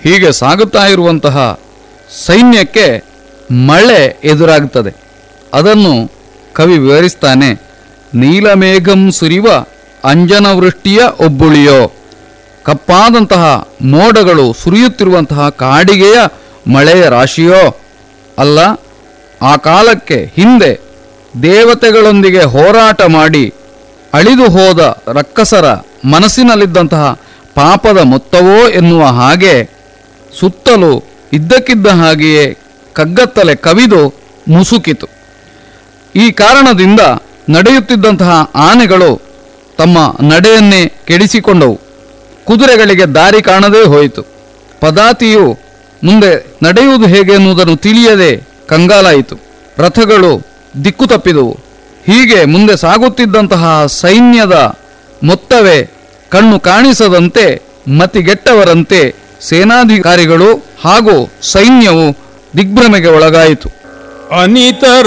ಹೀಗೆ ಸಾಗುತ್ತಾ ಇರುವಂತಹ ಸೈನ್ಯಕ್ಕೆ ಮಳೆ ಎದುರಾಗುತ್ತದೆ ಅದನ್ನು ಕವಿ ವಿವರಿಸ್ತಾನೆ ನೀಲಮೇಘಂ ಸುರಿವ ಅಂಜನವೃಷ್ಟಿಯ ಒಬ್ಬುಳಿಯೋ ಕಪ್ಪಾದಂತಹ ಮೋಡಗಳು ಸುರಿಯುತ್ತಿರುವಂತಹ ಕಾಡಿಗೆಯ ಮಳೆಯ ರಾಶಿಯೋ ಅಲ್ಲ ಆ ಕಾಲಕ್ಕೆ ಹಿಂದೆ ದೇವತೆಗಳೊಂದಿಗೆ ಹೋರಾಟ ಮಾಡಿ ಅಳಿದು ಹೋದ ರಕ್ಕಸರ ಮನಸ್ಸಿನಲ್ಲಿದ್ದಂತಹ ಪಾಪದ ಮೊತ್ತವೋ ಎನ್ನುವ ಹಾಗೆ ಸುತ್ತಲೂ ಇದ್ದಕ್ಕಿದ್ದ ಹಾಗೆಯೇ ಕಗ್ಗತ್ತಲೆ ಕವಿದು ಮುಸುಕಿತು ಈ ಕಾರಣದಿಂದ ನಡೆಯುತ್ತಿದ್ದಂತಹ ಆನೆಗಳು ತಮ್ಮ ನಡೆಯನ್ನೇ ಕೆಡಿಸಿಕೊಂಡವು ಕುದುರೆಗಳಿಗೆ ದಾರಿ ಕಾಣದೇ ಹೋಯಿತು ಪದಾತಿಯು ಮುಂದೆ ನಡೆಯುವುದು ಹೇಗೆ ಎನ್ನುವುದನ್ನು ತಿಳಿಯದೆ ಕಂಗಾಲಾಯಿತು ರಥಗಳು ದಿಕ್ಕು ತಪ್ಪಿದವು ಹೀಗೆ ಮುಂದೆ ಸಾಗುತ್ತಿದ್ದಂತಹ ಸೈನ್ಯದ ಮೊತ್ತವೇ ಕಣ್ಣು ಕಾಣಿಸದಂತೆ ಮತಿಗೆಟ್ಟವರಂತೆ ಸೇನಾಧಿಕಾರಿಗಳು ಹಾಗೂ ಸೈನ್ಯವು ದಿಗ್ಭ್ರಮೆಗೆ ಒಳಗಾಯಿತು ಅನಿತರ